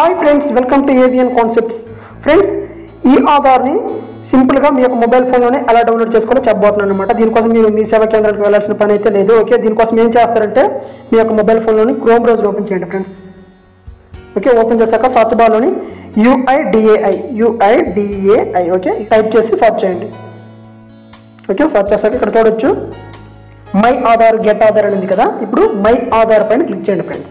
hi friends welcome to avian concepts friends ఈ ఆధార్ని సింపుల్గా మీ యొక్క మొబైల్ ఫోన్లోనే ఎలా డౌన్లోడ్ చేసుకోవాలో చెప్పబోతున్నాను అనమాట దీనికోసం మీరు మీ సేవా కేంద్రానికి వెళ్ళాల్సిన పని అయితే లేదు ఓకే దీనికోసం ఏం చేస్తారంటే మీ యొక్క మొబైల్ ఫోన్లోని క్రోమ్ బ్రౌజర్ ఓపెన్ చేయండి ఫ్రెండ్స్ ఓకే ఓపెన్ చేశాక సర్చ్ బార్లోని యుఐడిఏఐ యుఐడిఏఐ ఓకే టైప్ చేసి సర్చ్ చేయండి ఓకే సర్చ్ చేశాక ఇక్కడ చూడొచ్చు మై ఆధార్ గెట్ ఆధార్ అని ఉంది కదా ఇప్పుడు మై ఆధార్ పైన క్లిక్ చేయండి ఫ్రెండ్స్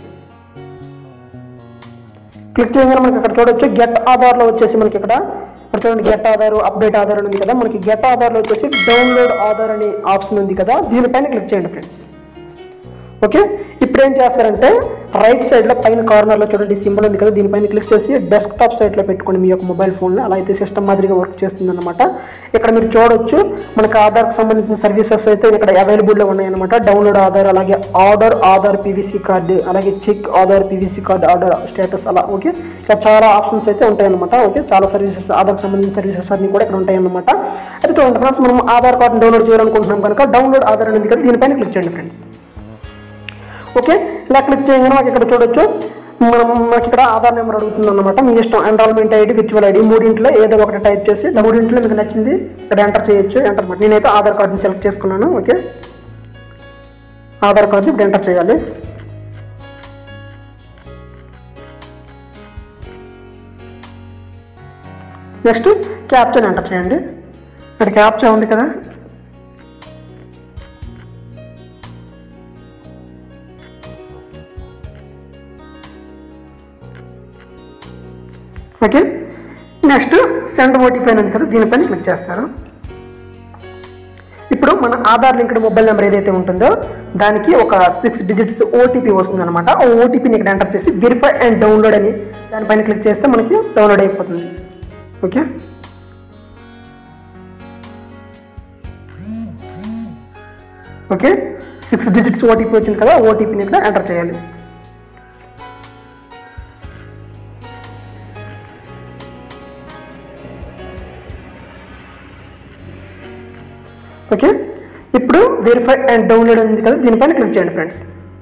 క్లిక్ చేయగానే మనకి ఇక్కడ చూడొచ్చు గెట్ ఆధార్లో వచ్చేసి మనకి ఇక్కడ ఇక్కడ చూడండి గెట్ ఆధార్ అప్డేట్ ఆధార్ అని ఉంది కదా మనకి గెట్ ఆధార్లో వచ్చేసి డౌన్లోడ్ ఆధార్ అనే ఆప్షన్ ఉంది కదా దీనిపైన క్లిక్ చేయండి ఫ్రెండ్స్ ఓకే ఇప్పుడు ఏం చేస్తారంటే రైట్ సైడ్లో పైన కార్నర్లో చూడండి సింబల్ ఉంది కదా దీనిపైన క్లిక్ చేసి డెస్క్టాప్ సైడ్లో పెట్టుకోండి మీ యొక్క మొబైల్ ఫోన్లో అలా అయితే సిస్టమ్ మాదిరిగా వర్క్ చేస్తుంది అనమాట ఇక్కడ మీరు చూడొచ్చు మనకి ఆధార్కి సంబంధించిన సర్వీసెస్ అయితే ఇక్కడ అవైలబుల్లో ఉన్నాయన్నమాట డౌన్లోడ్ ఆధార్ అలాగే ఆర్డర్ ఆధార్ పీవీసీ కార్డు అలాగే check Aadhaar PVC card order status అలా ఓకే ఇక్కడ చాలా ఆప్షన్స్ అయితే ఉంటాయన్నమాట ఓకే చాలా సర్వీసెస్ ఆధార్కి సంబంధించిన సర్వీసెస్ అన్ని కూడా ఇక్కడ ఉంటాయన్నమాట అయితే చూడండి ఫ్రెండ్స్ మనం ఆధార్ కార్డుని డౌన్లోడ్ చేయాలనుకుంటున్నాం కనుక డౌన్లోడ్ ఆధార్ అనేది కదా దీనిపైన క్లిక్ చేయండి ఫ్రెండ్స్ ఓకే ఇలా క్లిక్ చేయగానే మాకు ఇక్కడ చూడొచ్చు మనం మనకి ఇక్కడ ఆధార్ నెంబర్ అడుగుతుంది అనమాట మీ ఇష్టం ఎన్రోల్మెంట్ ఐడి విర్చువల్ ఐడి మూడింట్లో ఏదో ఒకటి టైప్ చేసి మూడింట్లో మీకు నచ్చింది ఇక్కడ ఎంటర్ చేయొచ్చు ఎంటర్ నేనైతే ఆధార్ కార్డుని సెలెక్ట్ చేసుకున్నాను ఓకే ఆధార్ కార్డు ఇప్పుడు ఎంటర్ చేయాలి నెక్స్ట్ క్యాప్చర్ ఎంటర్ చేయండి ఇక్కడ క్యాప్చర్ ఉంది కదా ఓకే నెక్స్ట్ సెండ్ ఓటీపీ అని ఉంది కదా దీనిపైన క్లిక్ చేస్తారు ఇప్పుడు మన ఆధార్ లింక్డ్ మొబైల్ నెంబర్ ఏదైతే ఉంటుందో దానికి ఒక సిక్స్ డిజిట్స్ ఓటీపీ వస్తుంది అనమాట ఆ ఓటీపీని ఇక్కడ ఎంటర్ చేసి వెరిఫై అండ్ డౌన్లోడ్ అని దానిపైన క్లిక్ చేస్తే మనకి డౌన్లోడ్ అయిపోతుంది okay okay six digits OTP వచ్చింది కదా ఓటీపీని ఇక్కడ ఎంటర్ చేయాలి ఓకే ఇప్పుడు వెరిఫై అండ్ డౌన్లోడ్ ఉంది కదా దీనిపైన క్లిక్ చేయండి ఫ్రెండ్స్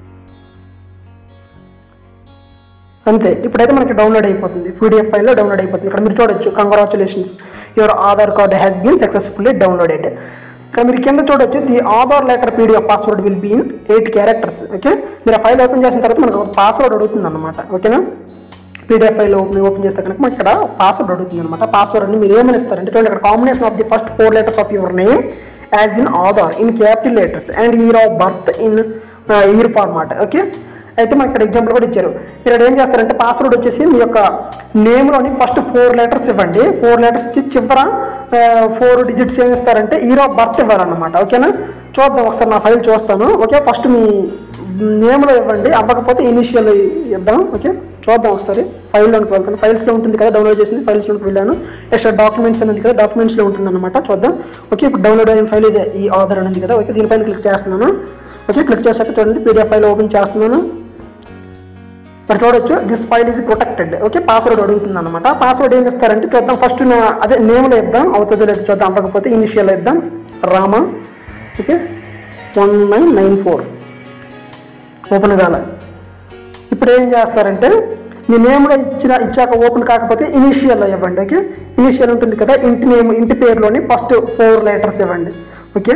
అంతే ఇప్పుడైతే మనకి డౌన్లోడ్ అయిపోతుంది పీడిఎఫ్ ఫైల్లో డౌన్లోడ్ అయిపోతుంది ఇక్కడ మీరు చూడొచ్చు congratulations your Aadhaar card has been successfully downloaded ఇక్కడ మీరు కింద చూడొచ్చు the Aadhaar letter PDF password will be in eight characters okay మీరు ఆ ఫైల్ ఓపెన్ చేసిన తర్వాత మనకు పాస్వర్డ్ అడుగుతుంది అనమాట ఓకేనా పీడిఎఫ్ ఫైల్ ఓపెన్ ఓపెన్ చేస్తే కనుక మనకి ఇక్కడ పాస్వర్డ్ అడుగుతుంది అనమాట పాస్వర్డ్ అని మీరు ఏమని ఇస్తారంటే చూడండి ఇక్కడ combination of the first four letters of your name as in Aadhaar in capital letters and year of birth in year format okay అయితే మనకి ఇక్కడ ఎగ్జాంపుల్ కూడా ఇచ్చారు మీరు ఇక్కడ ఏం చేస్తారంటే పాస్వర్డ్ వచ్చేసి మీ యొక్క నేమ్లోని ఫస్ట్ ఫోర్ లెటర్స్ ఇవ్వండి ఫోర్ లెటర్స్ ఇచ్చి చివర ఫోర్ డిజిట్స్ ఏం ఇస్తారంటే ఇయర్ ఆఫ్ బర్త్ ఇవ్వాలన్నమాట ఓకేనా చూద్దాం ఒకసారి నా ఫైల్ చూస్తాను ఓకే ఫస్ట్ మీ నేమ్లో ఇవ్వండి అవ్వకపోతే ఇనిషియల్ ఇద్దాం ఓకే చూద్దాం ఒకసారి ఫైల్లోకి వెళ్తాను ఫైల్స్లో ఉంటుంది కదా డౌన్లోడ్ చేసింది ఫైల్స్లోకి వెళ్ళాను నెక్స్ట్ డాక్యుమెంట్స్ అనేది కదా డాక్యుమెంట్స్లో ఉంటుంది అనమాట చూద్దాం ఓకే ఇప్పుడు డౌన్లోడ్ అయిన ఫైల్ ఇదే ఈ ఆధార్ అనేది కదా ఓకే దీనిపైన క్లిక్ చేస్తున్నాను ఓకే క్లిక్ చేశాక చూడండి పీడిఎఫ్ ఫైల్ ఓపెన్ చేస్తున్నాను ఇక్కడ చూడొచ్చు this file is protected okay password అడుగుతుంది అనమాట పాస్వర్డ్ ఏం ఇస్తారంటే చూద్దాం ఫస్ట్ నా అదే నేమ్లో ఇద్దాం అవుతుందో లేదు చూద్దాం అవ్వకపోతే ఇనిషియల్ ఇద్దాం Rama okay one nine nine four open కాల ఇప్పుడు ఏం చేస్తారంటే మీ నేమ్లో ఇచ్చిన ఇచ్చాక ఓపెన్ కాకపోతే ఇనిషియల్లో ఇవ్వండి ఓకే ఇనిషియల్ ఉంటుంది కదా ఇంటి నేమ్ ఇంటి పేరులోని ఫస్ట్ ఫోర్ లెటర్స్ ఇవ్వండి ఓకే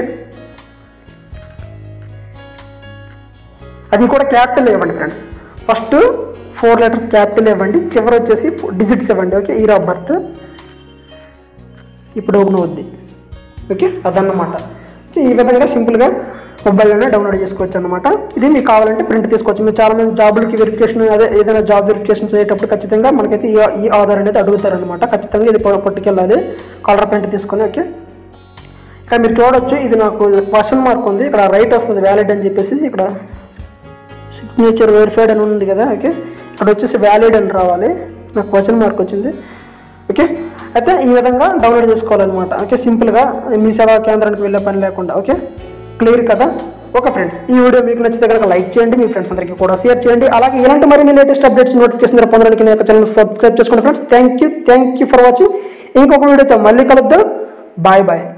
అది కూడా క్యాపిటల్ ఇవ్వండి friends first four letters capital ఇవ్వండి చివరి వచ్చేసి డిజిట్స్ ఇవ్వండి ఓకే ఇయర్ ఆఫ్ బర్త్ ఇప్పుడు ఓపెన్ అవుద్ది ఓకే అదన్నమాట ఓకే ఈ విధంగా సింపుల్గా మొబైల్లోనే డౌన్లోడ్ చేసుకోవచ్చు అనమాట ఇది మీకు కావాలంటే ప్రింట్ తీసుకోవచ్చు మీరు చాలా మంది జాబులకి వెరిఫికేషన్ అదే ఏదైనా జాబ్ వెరిఫికేషన్స్ అయ్యేటప్పుడు ఖచ్చితంగా మనకైతే ఈ ఈ ఆధార్ అనేది అడుగుతారనమాట ఖచ్చితంగా ఇది ప- పట్టుకెళ్ళాలి కలర్ ప్రింట్ తీసుకొని ఓకే ఇక్కడ మీరు చూడొచ్చు ఇది నాకు క్వశ్చన్ మార్క్ ఉంది ఇక్కడ రైట్ వస్తుంది వ్యాలిడ్ అని చెప్పేసి ఇక్కడ సిగ్నేచర్ వెరిఫైడ్ అని ఉంది కదా ఓకే ఇక్కడ వచ్చేసి వ్యాలిడ్ అని రావాలి నాకు క్వశ్చన్ మార్క్ వచ్చింది ఓకే అయితే ఈ విధంగా డౌన్లోడ్ చేసుకోవాలన్నమాట ఓకే సింపుల్గా మీ సేవా కేంద్రానికి వెళ్ళే పని లేకుండా ఓకే క్లియర్ కదా ఓకే ఫ్రెండ్స్ ఈ వీడియో మీకు నచ్చితే కనుక లైక్ చేయండి మీ ఫ్రెండ్స్ అందరికీ కూడా షేర్ చేయండి అలాగే ఇలాంటి మరిన్ని లేటెస్ట్ అప్డేట్స్ నోటిఫికేషన్ ద్వారా పొందడానికి నా యొక్క ఛానల్ సబ్స్క్రైబ్ చేసుకోండి friends thank you thank you for watching ఇంకొక వీడియోతో మళ్ళీ కలుద్దాం బాయ్ బాయ్